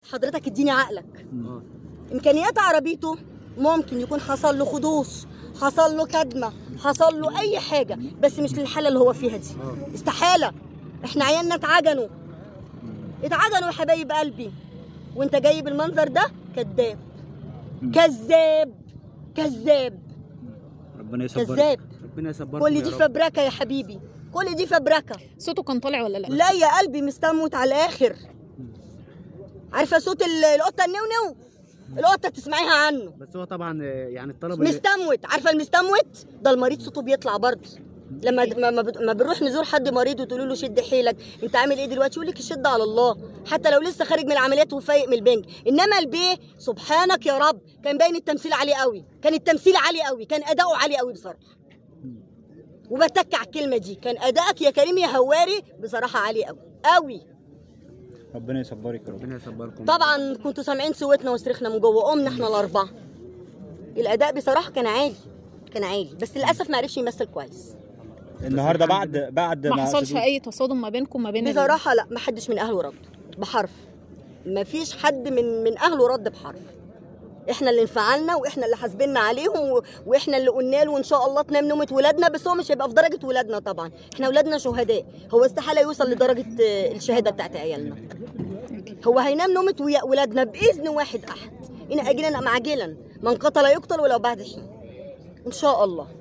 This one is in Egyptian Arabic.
حضرتك اديني عقلك امكانيات عربيته ممكن يكون حصل له خدوش حصل له كدمه حصل له اي حاجه بس مش للحاله اللي هو فيها دي استحاله احنا عيالنا اتعجنوا اتعجنوا يا حبايب قلبي وانت جاي بالمنظر ده كذاب كذاب كذاب ربنا يصبرك كذاب ربنا يصبرك كل دي فبركه يا حبيبي كل دي فبركه صوته كان طالع ولا لا لا يا قلبي مستموت على الاخر عارفه صوت ال- القطه النونو القطه تسمعيها عنه بس هو طبعا آه، يعني الطلب اللي مستموت عارفه المستموت ده المريض صوته بيطلع برضه لما ما, ما, بت- ما بنروح نزور حد مريض وتقولوا له شد حيلك انت عامل ايه دلوقتي يقول لك الشد على الله حتى لو لسه خارج من العمليات وفايق من البنج انما البيه سبحانك يا رب كان باين التمثيل عليه قوي كان التمثيل عالي قوي كان اداؤه عالي قوي بصراحه وبتك على الكلمه دي كان ادائك يا كريم يا هواري بصراحه عالي قوي قوي ربنا يصبرك يا رب ربنا يصبركم طبعا كنتوا سامعين صوتنا وصريخنا من جوه قمنا احنا الاربعه الاداء بصراحه كان عالي كان عالي بس للاسف ما عرفش يمثل كويس النهارده بعد بعد ما حصلش اي تصادم ما بينكم ما بين ال- بصراحه لا ما حدش من اهله رد بحرف ما فيش حد من من اهله رد بحرف احنا اللي انفعلنا واحنا اللي حاسبنا عليهم و... واحنا اللي قلنا له ان شاء الله تنام نومه ولادنا بس هو مش هيبقى في درجه ولادنا طبعا احنا ولادنا شهداء هو استحاله يوصل لدرجه آه، الشهاده بتاعت عيالنا هو هينام نومه ويا- ولادنا باذن واحد احد ان اجلا ام عاجلا من قتل يقتل ولو بعد حين ان شاء الله